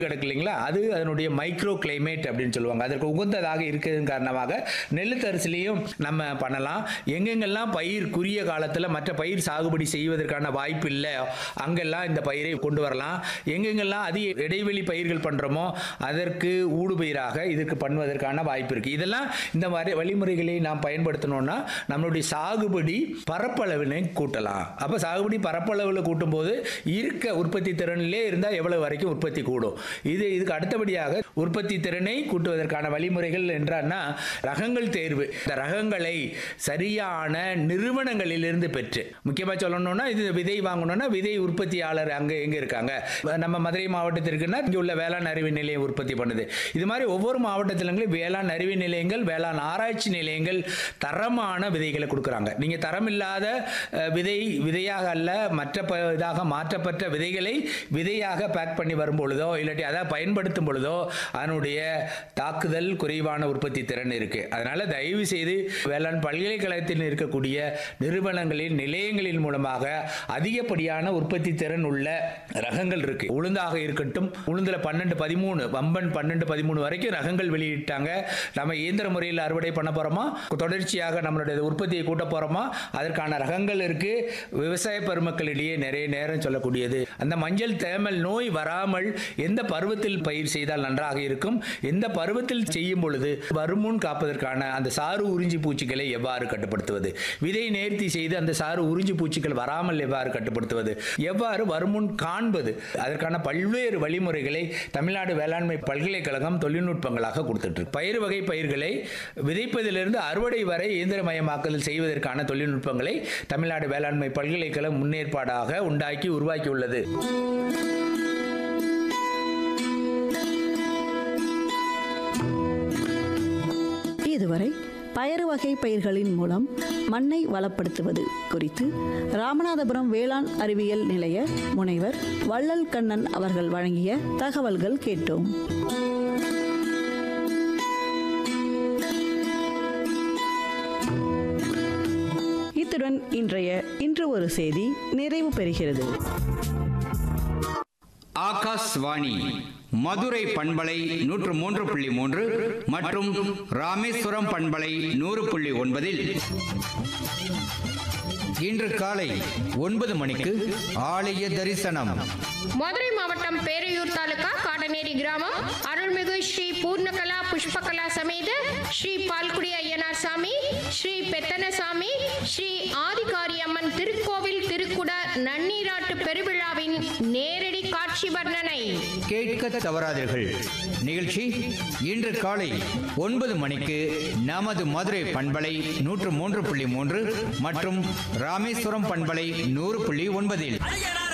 கிடக்கு இல்லைங்களா அது அதனுடைய மைக்ரோ கிளைமேட் அப்படின்னு சொல்லுவாங்க அதற்கு உகந்ததாக இருக்கிறதன் காரணமாக நெல் தரிசிலையும் நம்ம பண்ணலாம் எங்கெங்கெல்லாம் பயிர் குறுகிய காலத்தில் மற்ற பயிர் சாகுபடி செய்வதற்கான வாய்ப்பு இல்லை அங்கெல்லாம் இந்த பயிரை கொண்டு வரலாம் எங்கெங்கெல்லாம் அதிக இடைவெளி பயிர்கள் பண்ணுறோமோ அதற்கு ஊடுபயிராக இதுக்கு பண்ணுவதற்கான வாய்ப்பு இருக்குது இதெல்லாம் இந்த மாதிரி வழிமுறைகளை நாம் பயன்படுத்தணும்னா நம்மளுடைய சாகுபடி பரப்பளவினை கூட்டலாம் அப்போ சாகுபடி பரப்பளவில் கூட்டும்போது இருக்க உற்பத்தி திறனிலே இருந்தால் எவ்வளவு வரைக்கும் உற்பத்தி கூடும் இது இதுக்கு அடுத்தபடியாக உற்பத்தி திறனை கூட்டுவதற்கான வழிமுறைகள் என்றான்னா ரகங்கள் தேர்வு இந்த ரகங்களை சரியான நிறுவனங்களிலிருந்து பெற்று முக்கியமாக சொல்லணும்னா இது விதை வாங்கணும்னா விதை உற்பத்தியாளர் அங்கே எங்கே இருக்காங்க நம்ம மதுரை மாவட்டத்திற்குன்னா இங்கே உள்ள வேளாண் அறிவு நிலையம் உற்பத்தி பண்ணுது இது மாதிரி ஒவ்வொரு மாவட்டத்திலும் வேளாண் அறிவு நிலையங்கள் வேளாண் ஆராய்ச்சி நிலையங்கள் தரமான விதைகளை கொடுக்குறாங்க நீங்கள் தரமில்லாத அஹ், விதை விதையாக அல்ல மற்ற ப- இதாக மாற்றப்பட்ட விதைகளை விதையாக பேக் பண்ணி வரும் பொழுதோ இல்லாட்டி அதை பயன்படுத்தும் பொழுதோ அதனுடைய தாக்குதல் குறைவான உற்பத்தி திறன் இருக்கு அதனால தயவு செய்து வேளாண் பல்கலைக்கழகத்தில் இருக்கக்கூடிய நிறுவனங்களின் நிலையங்களின் மூலமாக அதிகப்படியான உற்பத்தி திறன் உள்ள ரகங்கள் இருக்கு உளுந்தாக இருக்கட்டும் உளுந்துல பன்னெண்டு பதிமூணு வம்பன் பன்னெண்டு பதிமூணு வரைக்கும் ரகங்கள் வெளியிட்டாங்க நம்ம இயந்திர முறையில் அறுவடை பண்ண போறோமா தொடர்ச்சியாக நம்மளுடைய உற்பத்தியை கூட்ட போறோமா அதற்கான ரகங்கள் இருக்கு விவசாய பெருமக்களிடையே நிறைய நேரம் சொல்லக்கூடியது அந்த மஞ்சள் தேமல் நோய் வராமல் எந்த பருவத்தில் பயிர் செய்தால் நன்றாக இருக்கும் எந்த பருவத்தில் செய்யும் பொழுது வருமுன் காப்பதற்கான அந்த சாறு உறிஞ்சி பூச்சிகளை எவ்வாறு கட்டுப்படுத்துவது விதை நேர்த்தி செய்து அந்த சாறு உறிஞ்சி பூச்சிகள் வராமல் எவ்வாறு கட்டுப்படுத்துவது எவ்வாறு வருமுன் காண்பது அதற்கான பல்வேறு வழிமுறைகளை தமிழ்நாடு வேளாண்மை பல்கலைக்கழகம் தொழில்நுட்பங்களாக கொடுத்துட்டு இருக்கு. பயிர் வகை பயிர்களை விதைப்பதிலிருந்து அறுவடை வரை இயந்திரமயமாக்கல் செய்வதற்கான தொழில்நுட்பங்களை தமிழ்நாடு வேளாண்மை பல்கலைக்கழகம் முன்னேற்பாடாக உண்டாக்கி உருவாக்கியுள்ளது இதுவரை பயறு வகை பயிர்களின் மூலம் மண்ணை வளப்படுத்துவது குறித்து ராமநாதபுரம் வேளாண் அறிவியல் நிலைய முனைவர் வள்ளல் கண்ணன் அவர்கள் வழங்கிய தகவல்கள் கேட்டோம் இத்துடன் இன்றைய இன்று ஒரு செய்தி நிறைவு பெறுகிறது ஆகாஷ்வாணி மதுரை பண்பலை நூற்று மூன்று புள்ளி மூன்று மற்றும் ராமேஸ்வரம் பண்பலை நூறு புள்ளி ஒன்பதில் இன்று காலை ஒன்பது மணிக்கு ஆலய தரிசனம் மதுரை மாவட்டம் பேரையூர் தாலுகா காடநேரி கிராமம் அருள்மிகு ஸ்ரீ பூர்ணகலா புஷ்பகலா சமேத ஸ்ரீ பால்குடி ஐயனார் சாமி ஸ்ரீ பெத்தனசாமி ஸ்ரீ ஆதிகாரி அம்மன் திருக்கோவில் திருக்குட நன்னீராட்டு பெருவிழாவின் நேரடி காட்சி வர்ணனை கேட்க தவறாதீர்கள் நிகழ்ச்சி இன்று காலை ஒன்பது மணிக்கு நமது மதுரை பண்பலை நூற்று மூன்று புள்ளி மூன்று மற்றும் ராமேஸ்வரம் பண்பலை நூறு புள்ளி ஒன்பதில் அழகனார்